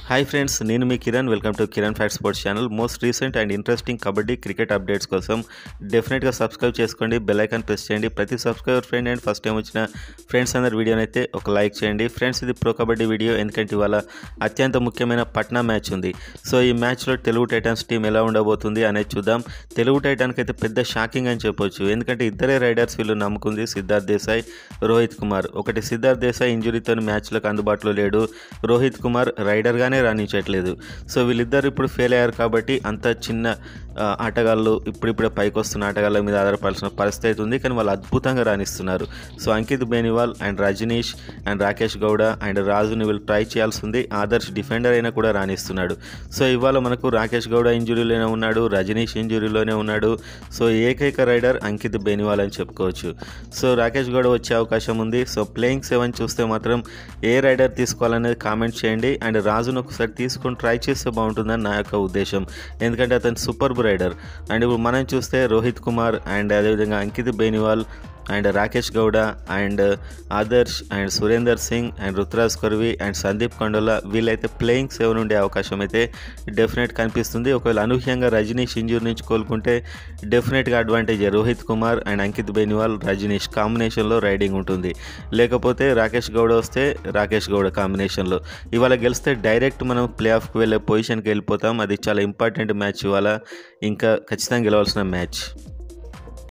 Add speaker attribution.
Speaker 1: hi friends నేను మీ Kiran welcome to Kiran fact sports channel most recent and interesting kabaddi cricket updates కోసం డెఫినెట్గా subscribe చేసుకోండి బెల్ ఐకాన్ ప్రెస్ చేయండి ప్రతి subscriber friend and first time వచ్చిన ఫ్రెండ్స్ అందరి వీడియోని అయితే ఒక లైక్ చేయండి ఫ్రెండ్స్ ఇది ప్రో కబడ్డీ వీడియో ఎందుకంటే ఇవాళ అత్యంత ముఖ్యమైన పట్నా మ్యాచ్ ఉంది సో ఈ మ్యాచ్లో తెలుగు టైటన్స్ టీం ఎలా ఉండబోతుంది అనేది చూద్దాం తెలుగు టైటాన్కి అయితే పెద్ద షాకింగ్ అని చెప్పొచ్చు ఎందుకంటే ఇద్దరే రైడర్స్ వీళ్ళు నమ్ముకుంది సిద్ధార్థ్ దేశాయ్ రోహిత్ కుమార్ ఒకటి సిద్ధార్థ్ దేశాయ్ ఇంజురీతో మ్యాచ్లకు అందుబాటులో లేడు రోహిత్ కుమార్ రైడర్గానే రాణించట్లేదు సో వీళ్ళిద్దరు ఇప్పుడు ఫెయిల్ అయ్యారు కాబట్టి అంత చిన్న ఆ, ఆటగాళ్ళు ఇప్పుడిప్పుడే పైకి వస్తున్న ఆటగాళ్ళ మీద ఆధారపడాల్సిన పరిస్థితి అయితే ఉంది కానీ వాళ్ళు అద్భుతంగా రాణిస్తున్నారు so Ankit Beniwal and Rajnish and Rakesh Gowda and రాజుని వీళ్ళు ట్రై చేయాల్సి ఉంది ఆదర్శ్ డిఫెండర్ అయినా కూడా రాణిస్తున్నాడు సో ఇవాళ మనకు రాకేష్ గౌడ ఇంజురీలోనే ఉన్నాడు రజనీష్ ఇంజురీలోనే ఉన్నాడు సో ఏకైక రైడర్ అంకిత్ బేనివాల్ అని చెప్పుకోవచ్చు సో రాకేష్ గౌడ వచ్చే అవకాశం ఉంది సో ప్లేయింగ్ సెవెన్ చూస్తే మాత్రం ఏ రైడర్ తీసుకోవాలనేది కామెంట్ చేయండి అండ్ రాజును ఒకసారి తీసుకొని ట్రై చేస్తే బాగుంటుందని నా యొక్క ఉద్దేశం ఎందుకంటే అతను సూపర్ రైడర్ అండ్ ఇప్పుడు మనం చూస్తే రోహిత్ కుమార్ అండ్ అదేవిధంగా Ankit Beniwal and Rakesh Gowda and Adarsh and Surender Singh and Ruturaj Korvi and Sandeep Kondola వీళ్ళైతే ప్లేయింగ్ సెవెన్ ఉండే అవకాశం అయితే డెఫినెట్ కనిపిస్తుంది ఒకవేళ అనూహ్యంగా రజనీష్ ఇంజూర్ నుంచి కోలుకుంటే డెఫినెట్గా అడ్వాంటేజ్ రోహిత్ కుమార్ అండ్ అంకిత్ బేనివాల్ రజనీష్ కాంబినేషన్లో రైడింగ్ ఉంటుంది లేకపోతే రాకేష్ గౌడ వస్తే రాకేష్ గౌడ కాంబినేషన్లో ఇవాళ గెలిస్తే డైరెక్ట్ మనం ప్లే ఆఫ్కి వెళ్ళే పొజిషన్కి వెళ్ళిపోతాం అది చాలా ఇంపార్టెంట్ మ్యాచ్ ఇవాళ ఇంకా ఖచ్చితంగా గెలవాల్సిన మ్యాచ్